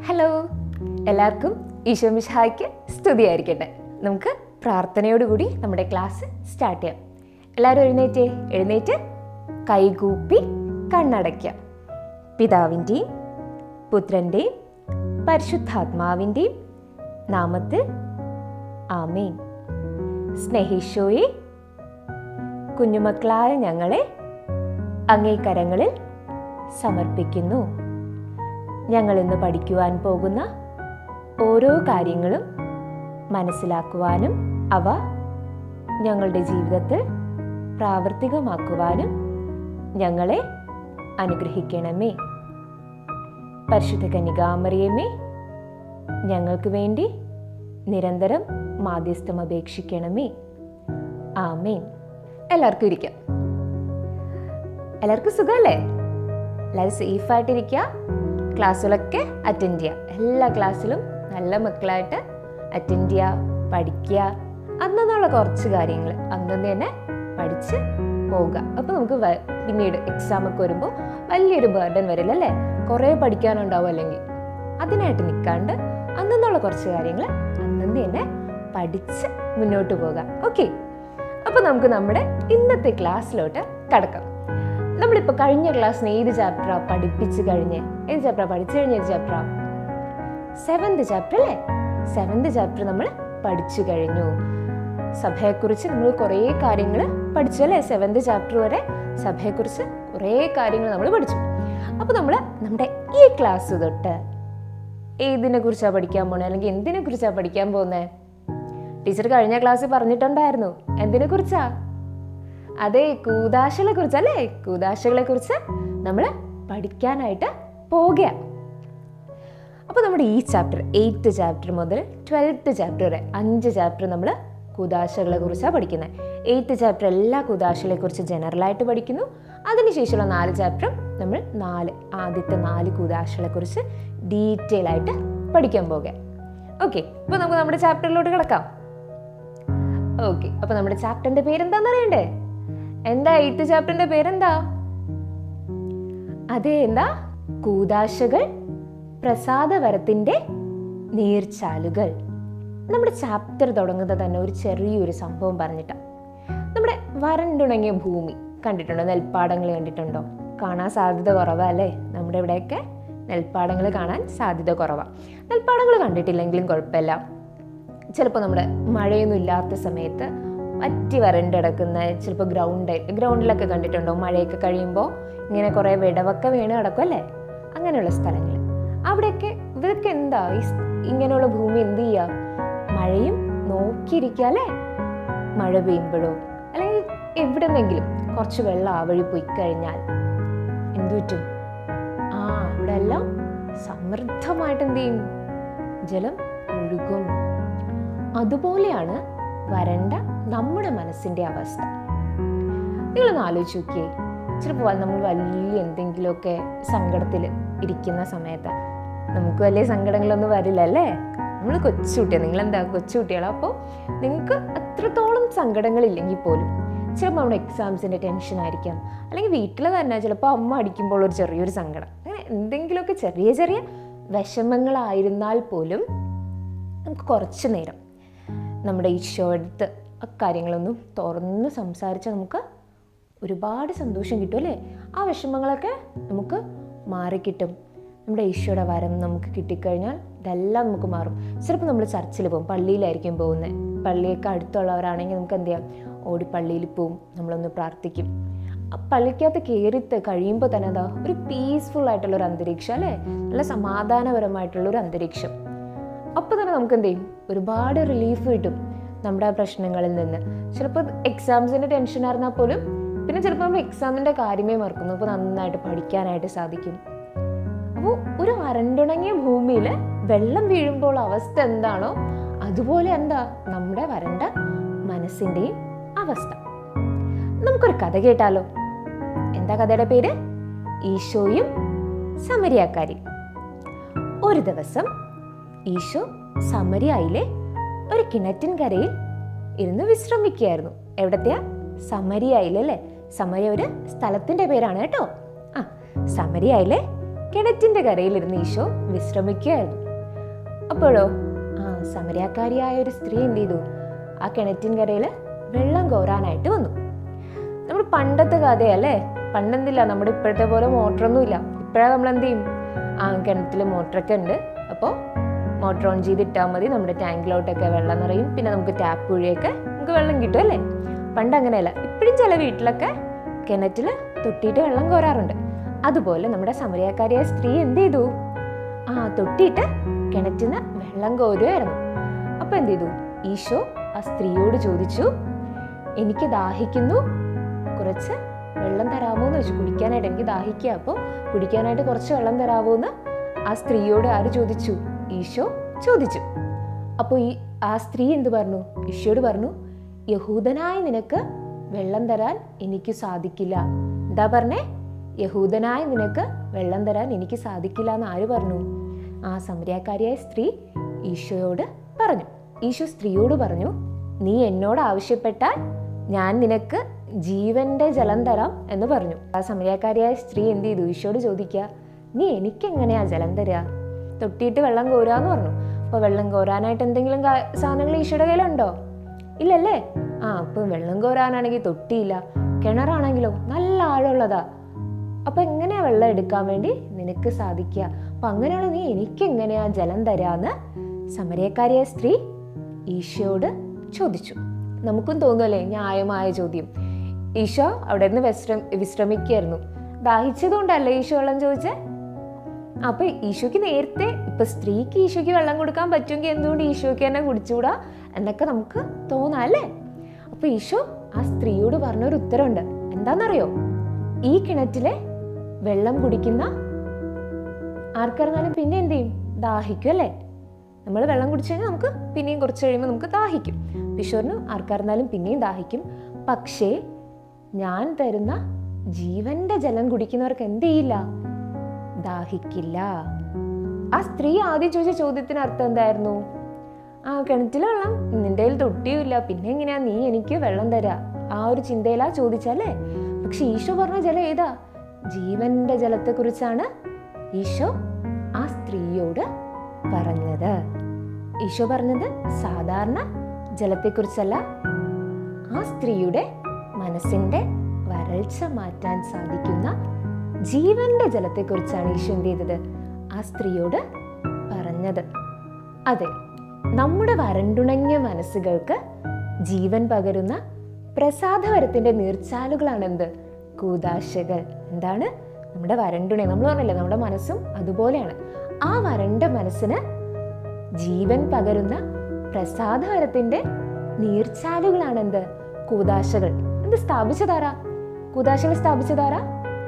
hello എല്ലാവർക്കും ഈശോ മിശിഹായ്ക്ക് സ്തുതിയായിരിക്കട്ടെ നമുക്ക് പ്രാർത്ഥനയോടുകൂടി നമ്മുടെ ക്ലാസ് സ്റ്റാർട്ട് ചെയ്യാം എല്ലാവരും എഴുന്നേറ്റേ എഴുന്നേറ്റ് കൈകൂപ്പി കണ്ണടയ്ക്കുക പിതാവിൻ്റെയും പുത്രൻ്റെയും പരിശുദ്ധാത്മാവിൻ്റെയും നാമത്തിൽ ആമേൻ സ്നേഹിഷോയെ കുഞ്ഞുമക്കളായ ഞങ്ങളെ അങ്ങേ കരങ്ങളിൽ സമർപ്പിക്കുന്നു ഞങ്ങൾ ഇന്ന് പഠിക്കുവാൻ പോകുന്ന ഓരോ കാര്യങ്ങളും മനസ്സിലാക്കുവാനും അവ ഞങ്ങളുടെ ജീവിതത്തിൽ പ്രാവർത്തികമാക്കുവാനും ഞങ്ങളെ അനുഗ്രഹിക്കണമേ പരിശുദ്ധ കന്യകാമറിയമേ ഞങ്ങൾക്ക് വേണ്ടി നിരന്തരം മാധ്യസ്ഥം അപേക്ഷിക്കണമേ ആമേൻ എല്ലാവർക്കും ഇരിക്കാം എല്ലാവർക്കും സുഖമല്ലേ എല്ലാവരും സേഫായിട്ടിരിക്കുക ക്ലാസ്സുകളൊക്കെ അറ്റൻഡ് ചെയ്യുക എല്ലാ ക്ലാസ്സിലും നല്ല മക്കളായിട്ട് അറ്റൻഡ് ചെയ്യുക പഠിക്കുക അന്നുള്ള കുറച്ച് കാര്യങ്ങൾ അന്നു തന്നെ പഠിച്ച് പോവുക അപ്പോൾ നമുക്ക് വ- പിന്നീട് എക്സാം ഒക്കെ വരുമ്പോൾ വലിയൊരു ബർഡൻ വരില്ല അല്ലേ കുറേ പഠിക്കാനുണ്ടാവും അല്ലെങ്കിൽ അതിനായിട്ട് നിൽക്കാണ്ട് അന്നുള്ള കുറച്ച് കാര്യങ്ങൾ അന്നു തന്നെ പഠിച്ച് മുന്നോട്ട് പോകാം ഓക്കെ അപ്പോൾ നമുക്ക് നമ്മുടെ ഇന്നത്തെ ക്ലാസ്സിലോട്ട് കടക്കാം നമ്മളിപ്പോൾ കഴിഞ്ഞ ക്ലാസ്സിന് ഏത് ചാപ്റ്ററാ പഠിപ്പിച്ച് കഴിഞ്ഞ് ഏത് ചാപ്റ്ററാ പഠിച്ചു കഴിഞ്ഞ ഏത് ചാപ്റ്ററാ സെവൻത് ചാപ്റ്റർ അല്ലേ സെവൻത് ചാപ്റ്റർ നമ്മൾ പഠിച്ചു കഴിഞ്ഞു സഭയെക്കുറിച്ച് നമ്മൾ കുറേ കാര്യങ്ങൾ പഠിച്ചു അല്ലേ സെവൻത് ചാപ്റ്റർ വരെ സഭയെക്കുറിച്ച് കുറേ കാര്യങ്ങൾ നമ്മൾ പഠിച്ചു അപ്പോൾ നമ്മൾ നമ്മുടെ ഈ ക്ലാസ് തൊട്ട് ഏതിനെ കുറിച്ചാണ് പഠിക്കാൻ പോണേ അല്ലെങ്കിൽ എന്തിനെ കുറിച്ചാണ് പഠിക്കാൻ പോകുന്നത് ടീച്ചർ കഴിഞ്ഞ ക്ലാസ്സിൽ പറഞ്ഞിട്ടുണ്ടായിരുന്നു എന്തിനെ കുറിച്ചാ അതെ കൂതാശകളെ കുറിച്ച് അല്ലേ കൂതാശകളെ കുറിച്ച് നമ്മൾ പഠിക്കാനായിട്ട് പോകുക അപ്പോൾ നമ്മുടെ ഈ ചാപ്റ്റർ എയ്ത്ത് ചാപ്റ്റർ മുതൽ ട്വൽത്ത് ചാപ്റ്റർ വരെ അഞ്ച് ചാപ്റ്റർ നമ്മൾ കുതാശകളെ കുറിച്ചാണ് പഠിക്കുന്നത് എയ്ത്ത് ചാപ്റ്റർ എല്ലാ കുതാശകളെ കുറിച്ച് ജനറലായിട്ട് പഠിക്കുന്നു അതിനുശേഷമുള്ള നാല് ചാപ്റ്ററും നമ്മൾ നാല് ആദ്യത്തെ നാല് കുതാശകളെ കുറിച്ച് ഡീറ്റെയിൽ ആയിട്ട് പഠിക്കാൻ പോകുക ഓക്കെ അപ്പോൾ നമുക്ക് നമ്മുടെ ചാപ്റ്ററിലോട്ട് കിടക്കാം ഓക്കെ അപ്പോൾ നമ്മുടെ ചാപ്റ്ററിന്റെ പേരെന്താന്ന് അറിയണ്ടേ എന്താ എയ്ത്ത് ചാപ്റ്ററിന്റെ പേരെന്താ അതെ എന്താ കൂതാശകൾ പ്രസാദവരത്തിന്റെ നീർച്ചാലുകൾ നമ്മുടെ ചാപ്റ്റർ തുടങ്ങുന്നത് തന്നെ ഒരു ചെറിയൊരു സംഭവം പറഞ്ഞിട്ടാണ് നമ്മുടെ വരണ്ടുണങ്ങിയ ഭൂമി കണ്ടിട്ടുണ്ടോ നെൽപ്പാടങ്ങൾ കണ്ടിട്ടുണ്ടോ കാണാൻ സാധ്യത കുറവാ അല്ലേ നമ്മുടെ ഇവിടെയൊക്കെ നെൽപ്പാടങ്ങൾ കാണാൻ സാധ്യത കുറവാണ് നെൽപ്പാടങ്ങൾ കണ്ടിട്ടില്ലെങ്കിലും കുഴപ്പമില്ല ചിലപ്പോൾ നമ്മുടെ മഴയൊന്നും ഇല്ലാത്ത സമയത്ത് വറ്റി വരണ്ട് കിടക്കുന്ന ചിലപ്പോൾ ഗ്രൗണ്ട് ഗ്രൗണ്ടിലൊക്കെ കണ്ടിട്ടുണ്ടോ മഴയൊക്കെ കഴിയുമ്പോൾ ഇങ്ങനെ കുറേ വിടവൊക്കെ വീണ് കിടക്കും അല്ലേ അങ്ങനെയുള്ള സ്ഥലങ്ങൾ അവിടെയൊക്കെ ഇവർക്ക് എന്താ ഈ സ്- ഇങ്ങനെയുള്ള ഭൂമി എന്ത് ചെയ്യുക മഴയും നോക്കിയിരിക്കുക അല്ലേ മഴ പെയ്യുമ്പോഴോ അല്ലെങ്കിൽ എവിടെന്നെങ്കിലും കുറച്ച് വെള്ളം ആ വഴി പോയി കഴിഞ്ഞാൽ എന്തു പറ്റും ആ അവിടെ എല്ലാം സമൃദ്ധമായിട്ട് എന്ത് ചെയ്യും ജലം ഒഴുകും അതുപോലെയാണ് വരണ്ട നമ്മുടെ മനസ്സിന്റെ അവസ്ഥ നിങ്ങളൊന്ന് ആലോചിച്ച് നോക്കിയേ ചിലപ്പോൾ നമ്മൾ വലിയ എന്തെങ്കിലുമൊക്കെ സങ്കടത്തിൽ ഇരിക്കുന്ന സമയത്ത് നമുക്ക് വലിയ സങ്കടങ്ങളൊന്നും വരില്ല അല്ലേ നമ്മൾ കൊച്ചുകുട്ടിയാണ് നിങ്ങളെന്താ കൊച്ചുകുട്ടികളാണ് അപ്പോൾ നിങ്ങൾക്ക് അത്രത്തോളം സങ്കടങ്ങളില്ലെങ്കിൽ പോലും ചിലപ്പോൾ നമ്മുടെ എക്സാംസിൻ്റെ ടെൻഷൻ ആയിരിക്കാം അല്ലെങ്കിൽ വീട്ടിൽ തന്നെ ചിലപ്പോൾ അമ്മ അടിക്കുമ്പോൾ ഒരു ചെറിയൊരു സങ്കടം അങ്ങനെ എന്തെങ്കിലുമൊക്കെ ചെറിയ ചെറിയ വിഷമങ്ങളായിരുന്നാൽ പോലും നമുക്ക് കുറച്ച് നേരം നമ്മുടെ ഈശോടുത്ത് ആ കാര്യങ്ങളൊന്നും തുറന്ന് സംസാരിച്ചാൽ നമുക്ക് ഒരുപാട് സന്തോഷം കിട്ടും അല്ലേ ആ വിഷമങ്ങളൊക്കെ നമുക്ക് മാറിക്കിട്ടും നമ്മുടെ ഈശോയുടെ വരം നമുക്ക് കിട്ടിക്കഴിഞ്ഞാൽ ഇതെല്ലാം നമുക്ക് മാറും ചിലപ്പോൾ നമ്മൾ ചർച്ചിൽ പോകും പള്ളിയിലായിരിക്കും പോകുന്നത് പള്ളിയൊക്കെ അടുത്തുള്ളവരാണെങ്കിൽ നമുക്ക് എന്ത് ചെയ്യാം ഓടി പള്ളിയിൽ പോവും നമ്മളൊന്ന് പ്രാർത്ഥിക്കും ആ പള്ളിക്കകത്ത് കയറിത്ത് കഴിയുമ്പോൾ തന്നെ അതാ ഒരു പീസ്ഫുൾ ആയിട്ടുള്ള ഒരു അന്തരീക്ഷം അല്ലേ നല്ല സമാധാനപരമായിട്ടുള്ള ഒരു അന്തരീക്ഷം അപ്പോൾ തന്നെ നമുക്ക് എന്ത് ചെയ്യും ഒരുപാട് റിലീഫ് കിട്ടും നമ്മുടെ ആ പ്രശ്നങ്ങളിൽ നിന്ന് ചിലപ്പോൾ എക്സാംസിൻ്റെ ടെൻഷൻ ആയിരുന്നാൽ പോലും പിന്നെ ചിലപ്പോൾ നമ്മൾ എക്സാമിൻ്റെ കാര്യമേ മറക്കുന്നു അപ്പോൾ നന്നായിട്ട് പഠിക്കാനായിട്ട് സാധിക്കും അപ്പോൾ ഒരു വരണ്ടുണങ്ങിയ ഭൂമിയിൽ വെള്ളം വീഴുമ്പോൾ അവസ്ഥ എന്താണോ അതുപോലെ എന്താ നമ്മുടെ വരണ്ട മനസ്സിൻ്റെയും അവസ്ഥ നമുക്കൊരു കഥ കേട്ടാലോ എന്താ കഥയുടെ പേര് ഈശോയും സമരിയാക്കാരി ഒരു ദിവസം ഈശോ സമരിയായിലെ ഒരു കിണറ്റിൻ കരയിൽ ഇരുന്ന് വിശ്രമിക്കുകയായിരുന്നു എവിടത്തെയാ സമരിയായിലെ അല്ലേ സമരിയ ഒരു സ്ഥലത്തിന്റെ പേരാണ് കേട്ടോ ആ സമരിയായിലെ കിണറ്റിന്റെ കരയിലിരുന്ന് ഈശോ വിശ്രമിക്കുകയായിരുന്നു അപ്പോഴോ ആ സമരക്കാരിയായ ഒരു സ്ത്രീ എന്ത് ചെയ്തു ആ കിണറ്റിൻ കരയിൽ വെള്ളം കോരാനായിട്ട് വന്നു നമ്മൾ പണ്ടത്തെ കഥയല്ലേ പണ്ടെന്തില്ല നമ്മുടെ ഇപ്പോഴത്തെ പോലെ മോട്ടറൊന്നും ഇല്ല ഇപ്പോഴാ നമ്മൾ എന്ത് ചെയ്യും ആ കിണറ്റിൽ മോട്ടറൊക്കെ ഉണ്ട് അപ്പോൾ മോട്ടർ ഓൺ ചെയ്തിട്ടാൽ മതി നമ്മുടെ ടാങ്കിലോട്ടൊക്കെ വെള്ളം നിറയും പിന്നെ നമുക്ക് ടാപ്പ് വഴിയൊക്കെ നമുക്ക് വെള്ളം കിട്ടും അല്ലേ പണ്ട് അങ്ങനെയല്ല ഇപ്പോഴും ചില വീട്ടിലൊക്കെ കിണറ്റിൽ തൊട്ടിയിട്ട് വെള്ളം കോരാറുണ്ട് അതുപോലെ നമ്മുടെ സമരക്കാരിയായ സ്ത്രീ എന്ത് ചെയ്തു ആ തൊട്ടിയിട്ട് കിണറ്റിൽ നിന്ന് വെള്ളം കോരുമായിരുന്നു അപ്പൊ എന്ത് ചെയ്തു ഈശോ ആ സ്ത്രീയോട് ചോദിച്ചു എനിക്ക് ദാഹിക്കുന്നു കുറച്ച് വെള്ളം തരാമോ എന്ന് വെച്ചു കുടിക്കാനായിട്ട് എനിക്ക് ദാഹിക്കുക അപ്പോൾ കുടിക്കാനായിട്ട് കുറച്ച് വെള്ളം തരാമോ എന്ന് ആ സ്ത്രീയോട് ആര് ചോദിച്ചു ഈശോ ചോദിച്ചു അപ്പോൾ ഈ ആ സ്ത്രീ എന്ത് പറഞ്ഞു ഈശോയോട് പറഞ്ഞു യഹൂദനായ നിനക്ക് വെള്ളം തരാൻ എനിക്ക് സാധിക്കില്ല എന്താ പറഞ്ഞേ യഹൂദനായ നിനക്ക് വെള്ളം തരാൻ എനിക്ക് സാധിക്കില്ല എന്ന് ആര് പറഞ്ഞു ആ സമരക്കാരിയായ സ്ത്രീ ഈശോയോട് പറഞ്ഞു ഈശോ സ്ത്രീയോട് പറഞ്ഞു നീ എന്നോട് ആവശ്യപ്പെട്ടാൽ ഞാൻ നിനക്ക് ജീവന്റെ ജലം തരാം എന്ന് പറഞ്ഞു ആ സമരക്കാരിയായ സ്ത്രീ എന്ത് ചെയ്തു ഈശോയോട് ചോദിക്കുക നീ എനിക്കെങ്ങനെയാ ജലം തരിക തൊട്ടിയിട്ട് വെള്ളം കോരാന്ന് പറഞ്ഞു അപ്പൊ വെള്ളം കോരാനായിട്ട് എന്തെങ്കിലും കാ- സാധനങ്ങൾ ഈശോയുടെ കയ്യിലുണ്ടോ ഇല്ലല്ലേ ആ അപ്പൊ വെള്ളം കോരാനാണെങ്കിൽ തൊട്ടിയില്ല കിണറാണെങ്കിലോ നല്ല ആഴമുള്ളതാ അപ്പൊ എങ്ങനെയാ വെള്ളം എടുക്കാൻ വേണ്ടി നിനക്ക് സാധിക്കുക അപ്പൊ അങ്ങനെയുള്ള നീ എനിക്ക് എങ്ങനെയാ ജലം തരാന്ന് സമരക്കാരിയായ സ്ത്രീ ഈശോയോട് ചോദിച്ചു നമുക്കും തോന്നുമല്ലേ ന്യായമായ ചോദ്യം ഈശോ അവിടെ നിന്ന് വിശ്രം വിശ്രമിക്കായിരുന്നു ദാഹിച്ചതുകൊണ്ടല്ലേ ഈശോ വെള്ളം ചോദിച്ചേ അപ്പൊ ഈശോയ്ക്ക് നേരത്തെ ഇപ്പൊ സ്ത്രീക്ക് ഈശോയ്ക്ക് വെള്ളം കൊടുക്കാൻ പറ്റുമെങ്കിൽ എന്തുകൊണ്ട് ഈശോയ്ക്ക് തന്നെ കുടിച്ചുകൂടാ എന്നൊക്കെ നമുക്ക് തോന്നാം അല്ലേ അപ്പൊ ഈശോ ആ സ്ത്രീയോട് പറഞ്ഞൊരു ഉത്തരവുണ്ട് എന്താണെന്നറിയോ ഈ കിണറ്റിലെ വെള്ളം കുടിക്കുന്ന ആർക്കറിഞ്ഞാലും പിന്നെ എന്ത് ചെയ്യും ദാഹിക്കും അല്ലേ നമ്മൾ വെള്ളം കുടിച്ചു കഴിഞ്ഞാൽ നമുക്ക് പിന്നെയും കുറച്ച് കഴിയുമ്പോൾ നമുക്ക് ദാഹിക്കും ഈശോറിന് ആർക്കറിഞ്ഞാലും പിന്നെയും ദാഹിക്കും പക്ഷേ ഞാൻ തരുന്ന ജീവന്റെ ജലം കുടിക്കുന്നവർക്ക് എന്ത് ചെയ്യില്ല ദാഹിക്കില്ല ആ സ്ത്രീ ആദ്യം ചോദിച്ച ചോദ്യത്തിന് അർത്ഥം എന്തായിരുന്നു ആ കിണറ്റിലെ വെള്ളം നിന്റെ കയ്യിൽ തൊട്ടിയുമില്ല പിന്നെ എങ്ങനെയാ നീ എനിക്ക് വെള്ളം തരാ ആ ഒരു ചിന്തയിലാ ചോദിച്ചല്ലേ പക്ഷെ ഈശോ പറഞ്ഞ ജലം ഏതാ ജീവന്റെ ജലത്തെക്കുറിച്ചാണ് ഈശോ ആ സ്ത്രീയോട് പറഞ്ഞത് ഈശോ പറഞ്ഞത് സാധാരണ ജലത്തെക്കുറിച്ചല്ല ആ സ്ത്രീയുടെ മനസ്സിന്റെ വരൾച്ച മാറ്റാൻ സാധിക്കുന്ന ജീവന്റെ ജലത്തെക്കുറിച്ചാണ് ഈശോ എന്ത് ചെയ്തത് ആ സ്ത്രീയോട് പറഞ്ഞത് അതെ നമ്മുടെ വരണ്ടുണങ്ങിയ മനസ്സുകൾക്ക് ജീവൻ പകരുന്ന പ്രസാദവരത്തിന്റെ നീർച്ചാലുകളാണ് എന്ത് കൂതാശകൾ എന്താണ് നമ്മുടെ വരണ്ടുണ നമ്മൾ പറഞ്ഞില്ലേ നമ്മുടെ മനസ്സും അതുപോലെയാണ് ആ വരണ്ട മനസ്സിന് ജീവൻ പകരുന്ന പ്രസാദവരത്തിന്റെ നീർച്ചാലുകളാണ് എന്ത് കൂതാശകൾ എന്ത് സ്ഥാപിച്ചതാരാ കൂതാശകൾ സ്ഥാപിച്ചതാരാ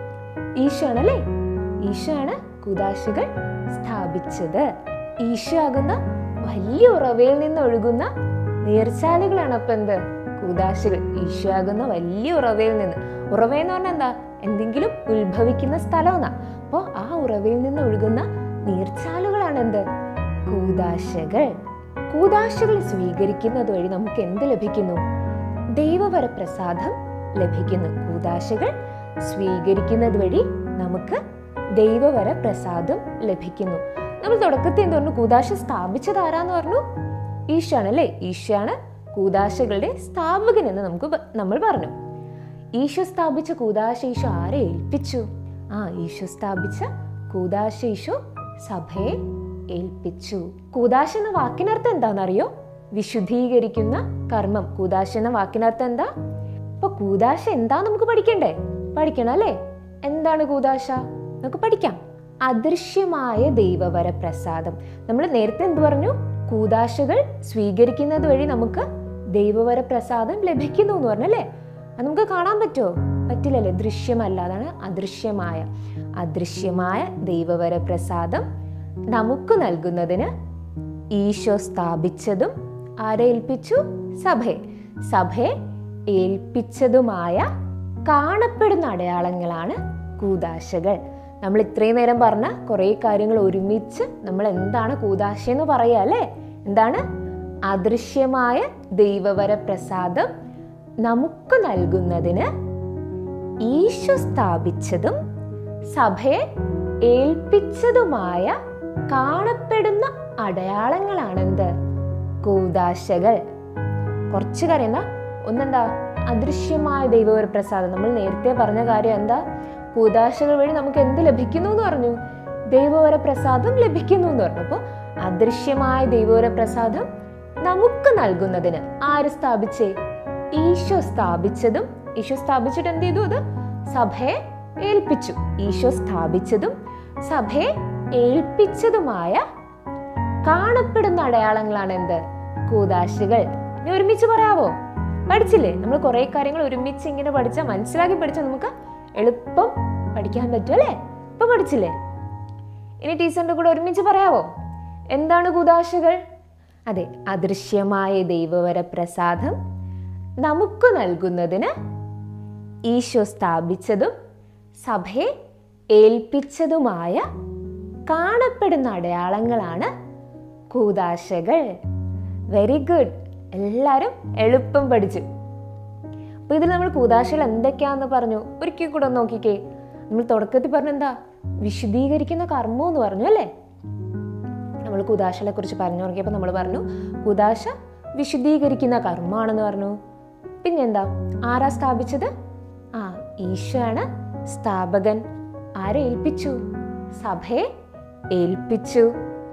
ഈശോ ആണല്ലേ ഈശോ ആണ് കുദാശകൾ സ്ഥാപിച്ചത് ഈശോ ആകുന്ന വലിയ ഉറവയിൽ നിന്ന് ഒഴുകുന്ന നീർച്ചാലുകളാണ് അപ്പൊ എന്ത് കുദാശകൾ ഈശോ ആകുന്ന വലിയ ഉറവയിൽ നിന്ന് ഉറവയെന്ന് പറഞ്ഞാൽ എന്താ എന്തെങ്കിലും ഉത്ഭവിക്കുന്ന സ്ഥലം എന്നാ അപ്പോൾ ആ ഉറവയിൽ നിന്ന് ഒഴുകുന്ന നീർച്ചാലുകളാണ് എന്ത് കൂദാശകൾ കൂദാശകൾ സ്വീകരിക്കുന്നത് വഴി നമുക്ക് എന്ത് ലഭിക്കുന്നു ദൈവവര പ്രസാദം ലഭിക്കുന്നു കൂദാശകൾ സ്വീകരിക്കുന്നത് വഴി നമുക്ക് ദൈവവര പ്രസാദം ലഭിക്കുന്നു നമ്മൾ തുടക്കത്തിൽ എന്ത് പറഞ്ഞു കൂദാശ സ്ഥാപിച്ചത് ആരാന്ന് പറഞ്ഞു ഈശാണ് അല്ലേ ഈശാണ് കൂദാശകളുടെ സ്ഥാപകൻ എന്ന് നമുക്ക് പ- നമ്മൾ പറഞ്ഞു ഈശോ സ്ഥാപിച്ച കൂദാശ ഈശോ ആരെ ഏൽപ്പിച്ചു ആ ഈശോ സ്ഥാപിച്ച കൂദാശ ഈശോ സഭയെ ഏൽപ്പിച്ചു കൂദാശ എന്ന വാക്കിനർത്ഥം എന്താണെന്നറിയോ വിശുദ്ധീകരിക്കുന്ന കർമ്മം കൂദാശ എന്ന വാക്കിനർത്ഥം എന്താ അപ്പൊ കൂദാശ എന്താ നമുക്ക് പഠിക്കണ്ടേ പഠിക്കണം അല്ലേ എന്താണ് കൂദാശ നമുക്ക് പഠിക്കാം അദൃശ്യമായ ദൈവവര പ്രസാദം നമ്മൾ നേരത്തെ എന്ത് പറഞ്ഞു കൂദാശകൾ സ്വീകരിക്കുന്നത് വഴി നമുക്ക് ദൈവവര പ്രസാദം ലഭിക്കുന്നു എന്ന് പറഞ്ഞല്ലേ അത് നമുക്ക് കാണാൻ പറ്റുമോ പറ്റില്ലല്ലേ ദൃശ്യമല്ല അതാണ് അദൃശ്യമായ അദൃശ്യമായ ദൈവവര പ്രസാദം നമുക്ക് നൽകുന്നതിന് ഈശോ സ്ഥാപിച്ചതും ആരെ ഏൽപ്പിച്ചു സഭയെ സഭയെ ഏൽപ്പിച്ചതുമായ കാണപ്പെടുന്ന അടയാളങ്ങളാണ് കൂദാശകൾ നമ്മൾ ഇത്രയും നേരം പറഞ്ഞ കുറേ കാര്യങ്ങൾ ഒരുമിച്ച് നമ്മൾ എന്താണ് കൂദാശ എന്ന് പറയുക അല്ലേ എന്താണ് അദൃശ്യമായ ദൈവവര പ്രസാദം നമുക്ക് നൽകുന്നതിന് ഈശോ സ്ഥാപിച്ചതും സഭയെ ഏൽപ്പിച്ചതുമായ കാണപ്പെടുന്ന അടയാളങ്ങളാണെന്ത് കൂതാശകൾ കുറച്ച് കാര്യം എന്താ ഒന്നെന്താ അദൃശ്യമായ ദൈവവരപ്രസാദം നമ്മൾ നേരത്തെ പറഞ്ഞ കാര്യം എന്താ കൂതാശകൾ വഴി നമുക്ക് എന്ത് ലഭിക്കുന്നു എന്ന് പറഞ്ഞു ദൈവവരപ്രസാദം ലഭിക്കുന്നു എന്ന് പറഞ്ഞു അപ്പോൾ അദൃശ്യമായ ദൈവവരപ്രസാദം നമുക്ക് നൽകുന്നതിന് ആര് സ്ഥാപിച്ചേ ഈശോ സ്ഥാപിച്ചതും ഈശോ സ്ഥാപിച്ചിട്ട് എന്ത് ചെയ്തു അത് സഭയെ ഏൽപ്പിച്ചു ഈശോ സ്ഥാപിച്ചതും സഭയെ ഏൽപ്പിച്ചതുമായ കാണപ്പെടുന്ന അടയാളങ്ങളാണ് എന്ത് കൂതാശകൾ ഇനി ഒരുമിച്ച് പറയാവോ പഠിച്ചില്ലേ നമ്മൾ കുറെ കാര്യങ്ങൾ ഒരുമിച്ച് ഇങ്ങനെ പഠിച്ചാൽ മനസ്സിലാക്കി പഠിച്ചാൽ നമുക്ക് എളുപ്പം പഠിക്കാൻ പറ്റും അല്ലേ ഇപ്പൊ പഠിച്ചില്ലേ ഇനി ടീച്ചറിന്റെ കൂടെ ഒരുമിച്ച് പറയാവോ എന്താണ് കൂതാശകൾ അതെ അദൃശ്യമായ ദൈവവര പ്രസാദം നമുക്ക് നൽകുന്നതിന് ഈശോ സ്ഥാപിച്ചതും സഭയെ ഏൽപ്പിച്ചതുമായ കാണപ്പെടുന്ന അടയാളങ്ങളാണ് കൂതാശകൾ വെരി ഗുഡ് എല്ലാവരും എളുപ്പം പഠിച്ചു അപ്പൊ ഇതിൽ നമ്മൾ കൂതാശകൾ എന്തൊക്കെയാന്ന് പറഞ്ഞു ഒരിക്കൽ കൂടെ ഒന്ന് നോക്കിക്കേ നമ്മൾ തുടക്കത്തിൽ പറഞ്ഞെന്താ വിശദീകരിക്കുന്ന കർമ്മം എന്ന് പറഞ്ഞു അല്ലേ നമ്മൾ കുദാശകളെ കുറിച്ച് പറഞ്ഞു നോക്കിയപ്പോൾ നമ്മൾ പറഞ്ഞു കുദാശ വിശദീകരിക്കുന്ന കർമ്മമാണെന്ന് പറഞ്ഞു പിന്നെന്താ ആരാ സ്ഥാപിച്ചത് ആ ഈശോയാണ് സ്ഥാപകൻ ആരെ ഏൽപ്പിച്ചു സഭയെ ഏൽപ്പിച്ചു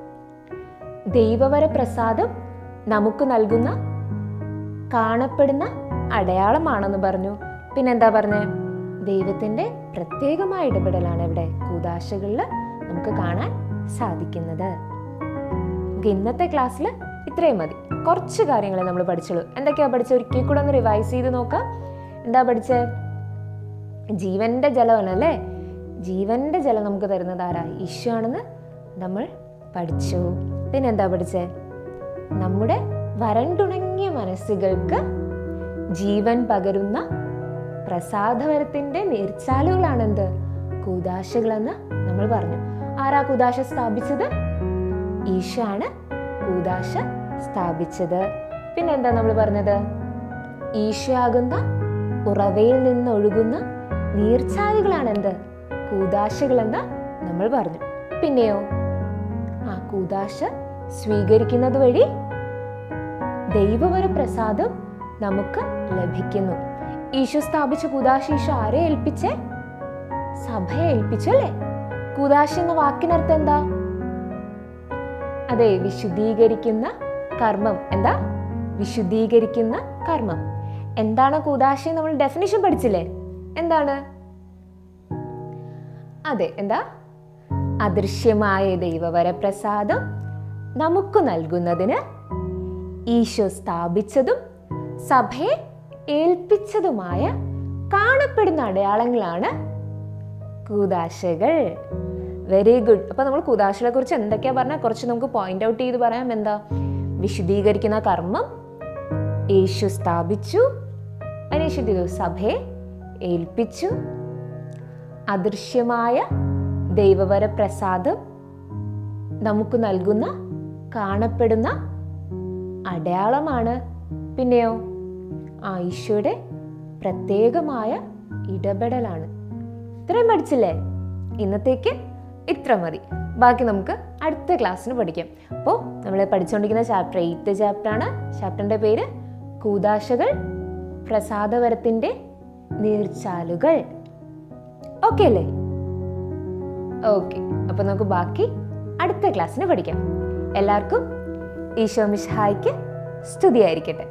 ദൈവവര പ്രസാദം നമുക്ക് നൽകുന്ന കാണപ്പെടുന്ന അടയാളമാണെന്ന് പറഞ്ഞു പിന്നെന്താ പറഞ്ഞേ ദൈവത്തിന്റെ പ്രത്യേകമായ ഇടപെടലാണ് ഇവിടെ കൂതാശകളിൽ നമുക്ക് കാണാൻ സാധിക്കുന്നത് നമുക്ക് ഇന്നത്തെ ക്ലാസ്സിൽ ഇത്രയും മതി കുറച്ച് കാര്യങ്ങളെ നമ്മൾ പഠിച്ചുള്ളൂ എന്തൊക്കെയാ പഠിച്ചത് ഒരിക്കൽ കൂടെ ഒന്ന് റിവൈസ് ചെയ്ത് നോക്കാം എന്താ പഠിച്ചേ ജീവന്റെ ജലമാണ് അല്ലേ ജീവന്റെ ജലം നമുക്ക് തരുന്നത് ആരാ ഈശോ ആണെന്ന് നമ്മൾ പഠിച്ചു പിന്നെന്താ പഠിച്ചേ നമ്മുടെ വരണ്ടുണങ്ങിയ മനസ്സുകൾക്ക് ജീവൻ പകരുന്ന പ്രസാദവരത്തിന്റെ നീർച്ചാലുകളാണെന്ത് കൂതാശകളെന്ന് നമ്മൾ പറഞ്ഞു ആരാ കൂതാശ സ്ഥാപിച്ചത് ഈശോ ആണ് കൂതാശ സ്ഥാപിച്ചത് പിന്നെന്താ നമ്മൾ പറഞ്ഞത് ഈശോയാകുന്ന ഉറവയിൽ നിന്ന് ഒഴുകുന്ന നീർച്ചാലുകളാണെന്ത് കൂതാശകളെന്ന് നമ്മൾ പറഞ്ഞു പിന്നെയോ ആ കൂതാശ സ്വീകരിക്കുന്നത് വഴി ദൈവവര പ്രസാദം നമുക്ക് ലഭിക്കുന്നു ഈശോ സ്ഥാപിച്ച കൂതാശ ഈശോ ആരെ ഏൽപ്പിച്ചേ സഭയെ ഏൽപ്പിച്ചല്ലേ കൂതാശ എന്ന വാക്കിനർത്ഥം എന്താ അതെ വിശുദ്ധീകരിക്കുന്ന കർമ്മം എന്താ വിശുദ്ധീകരിക്കുന്ന കർമ്മം എന്താണ് കൂതാശ നമ്മൾ ഡെഫിനിഷൻ പഠിച്ചില്ലേ എന്താണ് അതെ എന്താ അദൃശ്യമായ ദൈവവരപ്രസാദം നമുക്ക് നൽകുന്നതിന് ഈശോ സ്ഥാപിച്ചതും സഭയെ ഏൽപ്പിച്ചതുമായ കാണപ്പെടുന്ന അടയാളങ്ങളാണ് കൂതാശകൾ വെരി ഗുഡ് അപ്പൊ നമ്മൾ കൂതാശകളെ കുറിച്ച് എന്തൊക്കെയാ പറഞ്ഞാൽ കുറച്ച് നമുക്ക് പോയിന്റ് ഔട്ട് ചെയ്ത് പറയാം എന്താ വിശദീകരിക്കുന്ന കർമ്മം യേശു സ്ഥാപിച്ചു അതിനുശുദ്ധി സഭയെ ഏൽപ്പിച്ചു അദൃശ്യമായ ദൈവവര പ്രസാദം നമുക്ക് നൽകുന്ന കാണപ്പെടുന്ന അടയാളമാണ് പിന്നെയോ ആ ഈശോയുടെ പ്രത്യേകമായ ഇടപെടലാണ് ഇത്രയും പഠിച്ചില്ലേ ഇന്നത്തേക്ക് ഇത്ര മതി ബാക്കി നമുക്ക് അടുത്ത ക്ലാസ്സിന് പഠിക്കാം അപ്പോൾ നമ്മൾ പഠിച്ചുകൊണ്ടിരിക്കുന്ന ചാപ്റ്റർ എയ്ത്ത് ചാപ്റ്ററാണ് ചാപ്റ്ററിൻ്റെ പേര് കൂതാശകൾ പ്രസാദവരത്തിൻ്റെ നീർച്ചാലുകൾ ഓക്കെ അല്ലേ ഓക്കെ അപ്പോൾ നമുക്ക് ബാക്കി അടുത്ത ക്ലാസ്സിന് പഠിക്കാം എല്ലാവർക്കും ഈശോ മിശിഹായ്ക്ക് സ്തുതിയായിരിക്കട്ടെ